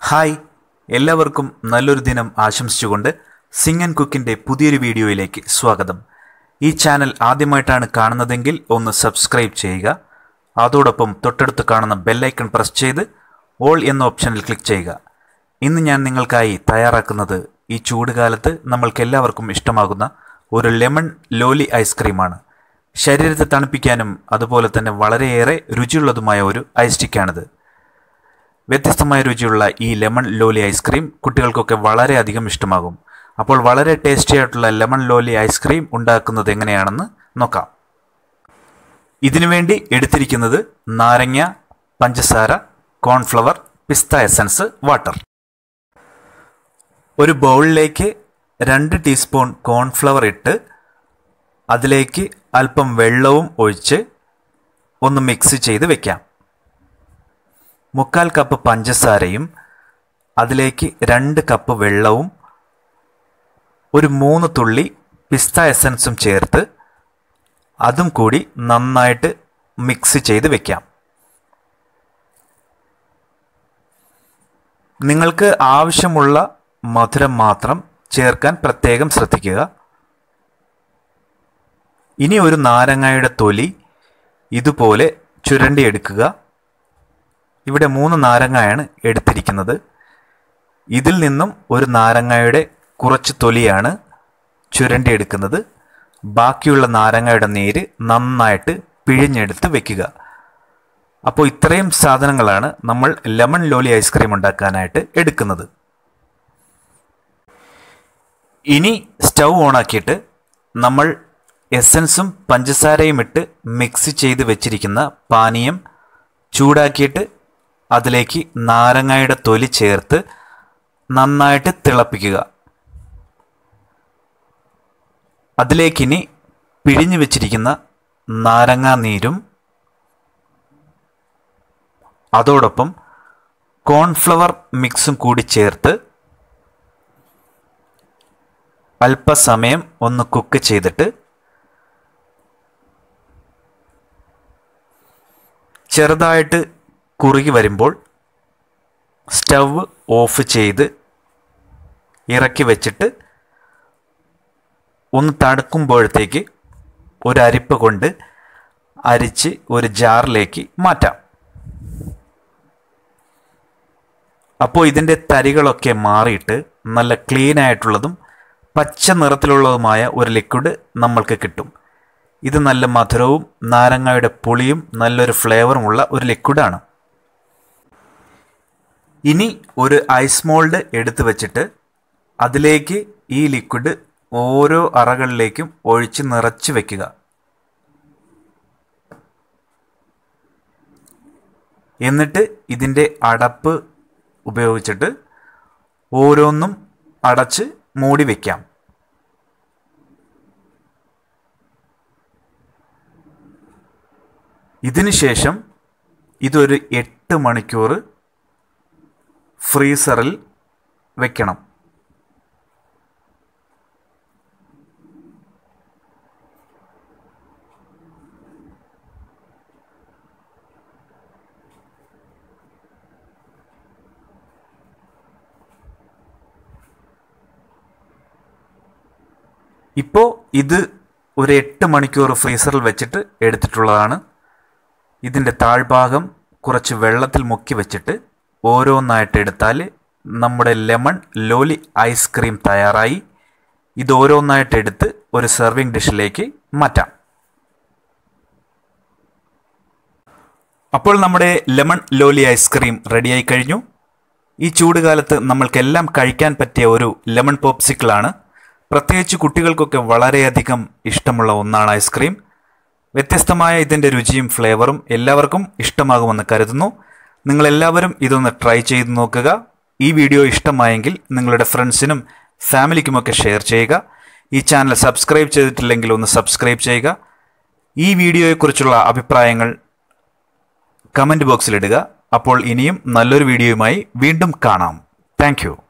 hi എല്ലാവർക്കും നല്ലൊരു ദിനം ആശംസിച്ചുകൊണ്ട് സിംഗ് ആൻഡ് കുക്കിൻ്റെ പുതിയൊരു വീഡിയോയിലേക്ക് സ്വാഗതം ഈ ചാനൽ ആദ്യമായിട്ടാണ് കാണുന്നതെങ്കിൽ ഒന്ന് സബ്സ്ക്രൈബ് ചെയ്യുക അതോടൊപ്പം തൊട്ടടുത്ത് കാണുന്ന ബെല്ലൈക്കൺ പ്രസ് ചെയ്ത് ഓൾ എന്ന ഓപ്ഷനിൽ ക്ലിക്ക് ചെയ്യുക ഇന്ന് ഞാൻ നിങ്ങൾക്കായി തയ്യാറാക്കുന്നത് ഈ ചൂടുകാലത്ത് നമ്മൾക്കെല്ലാവർക്കും ഇഷ്ടമാകുന്ന ഒരു ലെമൺ ലോലി ഐസ്ക്രീമാണ് ശരീരത്തെ തണുപ്പിക്കാനും അതുപോലെ തന്നെ വളരെയേറെ രുചിയുള്ളതുമായ ഒരു ഐസ് സ്റ്റിക്കാണിത് വ്യത്യസ്തമായ രുചിയുള്ള ഈ ലെമൺ ലോലി ഐസ്ക്രീം കുട്ടികൾക്കൊക്കെ വളരെയധികം ഇഷ്ടമാകും അപ്പോൾ വളരെ ടേസ്റ്റി ആയിട്ടുള്ള ലെമൺ ലോലി ഐസ്ക്രീം ഉണ്ടാക്കുന്നത് എങ്ങനെയാണെന്ന് നോക്കാം ഇതിനുവേണ്ടി എടുത്തിരിക്കുന്നത് നാരങ്ങ പഞ്ചസാര കോൺഫ്ലവർ പിസ്ത എസൻസ് വാട്ടർ ഒരു ബൗളിലേക്ക് രണ്ട് ടീസ്പൂൺ കോൺഫ്ലവർ ഇട്ട് അതിലേക്ക് അല്പം വെള്ളവും ഒഴിച്ച് ഒന്ന് മിക്സ് ചെയ്ത് വെക്കാം മുക്കാൽ കപ്പ് പഞ്ചസാരയും അതിലേക്ക് രണ്ട് കപ്പ് വെള്ളവും ഒരു മൂന്ന് തുള്ളി പിസ്ത എസൻസും ചേർത്ത് അതും കൂടി നന്നായിട്ട് മിക്സ് ചെയ്ത് വെക്കാം നിങ്ങൾക്ക് ആവശ്യമുള്ള മധുരം മാത്രം ചേർക്കാൻ പ്രത്യേകം ശ്രദ്ധിക്കുക ഇനി ഒരു നാരങ്ങയുടെ തൊലി ഇതുപോലെ ചുരണ്ടിയെടുക്കുക ഇവിടെ മൂന്ന് നാരങ്ങയാണ് എടുത്തിരിക്കുന്നത് ഇതിൽ നിന്നും ഒരു നാരങ്ങയുടെ കുറച്ച് തൊലിയാണ് ചുരണ്ടിയെടുക്കുന്നത് ബാക്കിയുള്ള നാരങ്ങയുടെ നീര് നന്നായിട്ട് പിഴിഞ്ഞെടുത്ത് വെക്കുക അപ്പോൾ ഇത്രയും സാധനങ്ങളാണ് നമ്മൾ ലെമൺ ലോലി ഐസ്ക്രീം ഉണ്ടാക്കാനായിട്ട് എടുക്കുന്നത് ഇനി സ്റ്റൗ ഓണാക്കിയിട്ട് നമ്മൾ എസൻസും പഞ്ചസാരയും ഇട്ട് മിക്സ് ചെയ്ത് വെച്ചിരിക്കുന്ന പാനീയം ചൂടാക്കിയിട്ട് അതിലേക്ക് നാരങ്ങയുടെ തൊലി ചേർത്ത് നന്നായിട്ട് തിളപ്പിക്കുക അതിലേക്കിനി പിഴിഞ്ഞു വെച്ചിരിക്കുന്ന നാരങ്ങാ നീരും അതോടൊപ്പം കോൺഫ്ലവർ മിക്സും കൂടി ചേർത്ത് അല്പസമയം ഒന്ന് കുക്ക് ചെയ്തിട്ട് ചെറുതായിട്ട് കുറുകി വരുമ്പോൾ സ്റ്റവ് ഓഫ് ചെയ്ത് ഇറക്കി വെച്ചിട്ട് ഒന്ന് തണുക്കുമ്പോഴത്തേക്ക് ഒരു അരിപ്പ് കൊണ്ട് അരിച്ച് ഒരു ജാറിലേക്ക് മാറ്റാം അപ്പോൾ ഇതിൻ്റെ തരികളൊക്കെ മാറിയിട്ട് നല്ല ക്ലീൻ ആയിട്ടുള്ളതും പച്ച നിറത്തിലുള്ളതുമായ ഒരു ലിക്വിഡ് നമ്മൾക്ക് കിട്ടും ഇത് നല്ല മധുരവും നാരങ്ങയുടെ പുളിയും നല്ലൊരു ഫ്ലേവറുമുള്ള ഒരു ലിക്വിഡാണ് ഇനി ഒരു ഐസ് മോൾഡ് എടുത്തു വച്ചിട്ട് അതിലേക്ക് ഈ ലിക്വിഡ് ഓരോ അറകളിലേക്കും ഒഴിച്ച് നിറച്ച് വെക്കുക എന്നിട്ട് ഇതിൻ്റെ അടപ്പ് ഉപയോഗിച്ചിട്ട് ഓരോന്നും അടച്ച് മൂടി വയ്ക്കാം ഇതിനുശേഷം ഇതൊരു എട്ട് മണിക്കൂർ ഫ്രീസറിൽ വെക്കണം ഇപ്പോൾ ഇത് ഒരു എട്ട് മണിക്കൂർ ഫ്രീസറിൽ വെച്ചിട്ട് എടുത്തിട്ടുള്ളതാണ് ഇതിൻ്റെ താഴ്ഭാഗം കുറച്ച് വെള്ളത്തിൽ മുക്കി വെച്ചിട്ട് ഓരോന്നായിട്ട് എടുത്താൽ നമ്മുടെ ലെമൺ ലോലി ഐസ്ക്രീം തയ്യാറായി ഇത് ഓരോന്നായിട്ട് എടുത്ത് ഒരു സെർവിങ് ഡിഷിലേക്ക് മാറ്റാം അപ്പോൾ നമ്മുടെ ലെമൺ ലോലി ഐസ്ക്രീം റെഡിയായി കഴിഞ്ഞു ഈ ചൂടുകാലത്ത് നമ്മൾക്കെല്ലാം കഴിക്കാൻ പറ്റിയ ഒരു ലെമൺ പോപ്സിക്കിളാണ് പ്രത്യേകിച്ച് കുട്ടികൾക്കൊക്കെ വളരെയധികം ഇഷ്ടമുള്ള ഒന്നാണ് ഐസ്ക്രീം വ്യത്യസ്തമായ ഇതിൻ്റെ രുചിയും ഫ്ലേവറും എല്ലാവർക്കും ഇഷ്ടമാകുമെന്ന് കരുതുന്നു നിങ്ങളെല്ലാവരും ഇതൊന്ന് ട്രൈ ചെയ്ത് നോക്കുക ഈ വീഡിയോ ഇഷ്ടമായെങ്കിൽ നിങ്ങളുടെ ഫ്രണ്ട്സിനും ഫാമിലിക്കുമൊക്കെ ഷെയർ ചെയ്യുക ഈ ചാനൽ സബ്സ്ക്രൈബ് ചെയ്തിട്ടില്ലെങ്കിൽ ഒന്ന് സബ്സ്ക്രൈബ് ചെയ്യുക ഈ വീഡിയോയെക്കുറിച്ചുള്ള അഭിപ്രായങ്ങൾ കമൻറ്റ് ബോക്സിലിടുക അപ്പോൾ ഇനിയും നല്ലൊരു വീഡിയോയുമായി വീണ്ടും കാണാം താങ്ക്